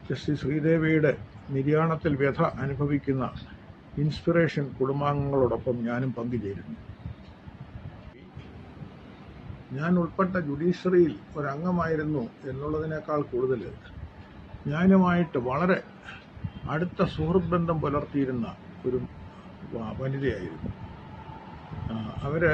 justice ശ്രീദേവിയുടെ നിര്യാണത്തിൽ വ്യഥ അനുഭവിക്കുന്ന ഇൻസ്പിറേഷൻ കുടുംബാംഗങ്ങളോടൊപ്പം ഞാനും പങ്കുചേരുന്നു ഞാൻ ഉൾപ്പെട്ട ജുഡീഷ്യറിയിൽ ഒരംഗമായിരുന്നു എന്നുള്ളതിനേക്കാൾ കൂടുതൽ ഞാനുമായിട്ട് വളരെ അടുത്ത സുഹൃത്ത് ബന്ധം പുലർത്തിയിരുന്ന ഒരു വ- വനിതയായിരുന്നു ആ, അവര്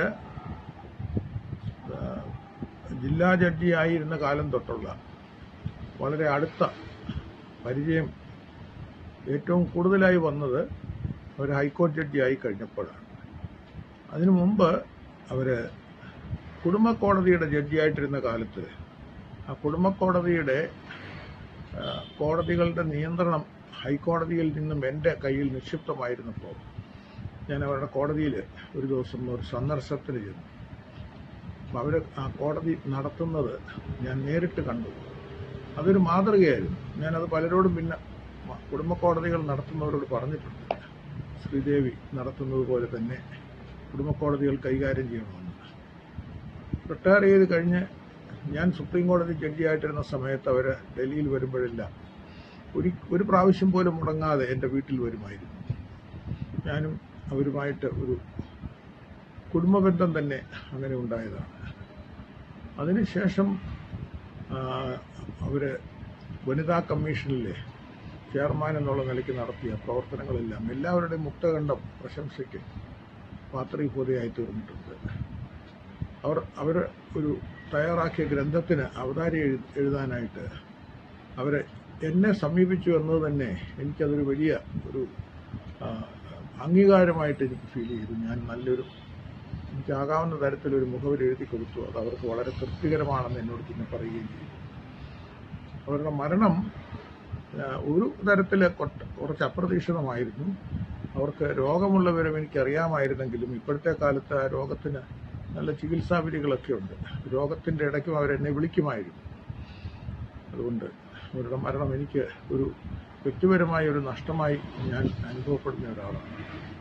ആ, ജില്ലാ ജഡ്ജിയായിരുന്ന കാലം തൊട്ടുള്ള വളരെ അടുത്ത പരിചയം ഏറ്റവും കൂടുതലായി വന്നത് അവർ ഹൈക്കോടതി ജഡ്ജിയായി കഴിഞ്ഞപ്പോഴാണ് അതിനു മുമ്പ് അവര് കുടുംബ കോടതിയുടെ ജഡ്ജിയായിട്ടിരുന്ന കാലത്ത് ആ കുടുംബ കോടതിയുടെ ആ, കോടതികളുടെ നിയന്ത്രണം ഹൈക്കോടതിയിൽ നിന്നും എൻ്റെ കയ്യിൽ നിക്ഷിപ്തമായിരുന്നപ്പോൾ ഞാൻ അവരുടെ കോടതിയിൽ ഒരു ദിവസം ഒരു സന്ദർശനത്തിന് ചെന്നു അപ്പം അവർ ആ കോടതി നടത്തുന്നത് ഞാൻ നേരിട്ട് കണ്ടു അതൊരു മാതൃകയായിരുന്നു ഞാനത് പലരോടും പിന്നെ മ- കുടുംബ കോടതികൾ നടത്തുന്നവരോട് പറഞ്ഞിട്ടുണ്ട് ശ്രീദേവി നടത്തുന്നത് പോലെ തന്നെ കുടുംബ കോടതികൾ കൈകാര്യം ചെയ്യണമെന്ന് റിട്ടയർ ചെയ്ത് കഴിഞ്ഞ് ഞാൻ സുപ്രീം കോടതി ജഡ്ജിയായിട്ടിരുന്ന സമയത്ത് അവർ ഡൽഹിയിൽ വരുമ്പോഴെല്ലാം ഒരു ഒരു പ്രാവശ്യം പോലും മുടങ്ങാതെ എൻ്റെ വീട്ടിൽ വരുമായിരുന്നു ഞാനും അവരുമായിട്ട് ഒരു കുടുംബബന്ധം തന്നെ അങ്ങനെ ഉണ്ടായതാണ് അതിനുശേഷം ആ, അവര് വനിതാ കമ്മീഷനിലെ ചെയർമാൻ എന്നുള്ള നിലയ്ക്ക് നടത്തിയ പ്രവർത്തനങ്ങളെല്ലാം എല്ലാവരുടെയും മുക്തകണ്ഠം പ്രശംസയ്ക്ക് പാത്രീഭൂതയായി തീർന്നിട്ടുണ്ട് അവർ അവർ ഒരു തയ്യാറാക്കിയ ഗ്രന്ഥത്തിന് അവതാരി എഴു- എഴുതാനായിട്ട് അവർ എന്നെ സമീപിച്ചു എന്നത് തന്നെ എനിക്കതൊരു വലിയ ഒരു ആ, അംഗീകാരമായിട്ട് എനിക്ക് ഫീൽ ചെയ്തു ഞാൻ നല്ലൊരു എനിക്കാകാവുന്ന തരത്തിലൊരു മുഖവരി എഴുതി കൊടുത്തു അത് അവർക്ക് വളരെ തൃപ്തികരമാണെന്ന് എന്നോട് പിന്നെ പറയുകയും ചെയ്തു അവരുടെ മരണം ആ, ഒരു തരത്തിൽ കൊട്ട- കുറച്ച് അപ്രതീക്ഷിതമായിരുന്നു അവർക്ക് രോഗമുള്ള വിവരം എനിക്കറിയാമായിരുന്നെങ്കിലും ഇപ്പോഴത്തെ കാലത്ത് ആ രോഗത്തിന് നല്ല ചികിത്സാ വിധികളൊക്കെ ഉണ്ട് രോഗത്തിൻ്റെ ഇടയ്ക്കും അവരെന്നെ വിളിക്കുമായിരുന്നു അതുകൊണ്ട് അവരുടെ മരണം എനിക്ക് ഒരു വ്യക്തിപരമായ ഒരു നഷ്ടമായി ഞാൻ അനുഭവപ്പെടുന്ന ഒരാളാണ്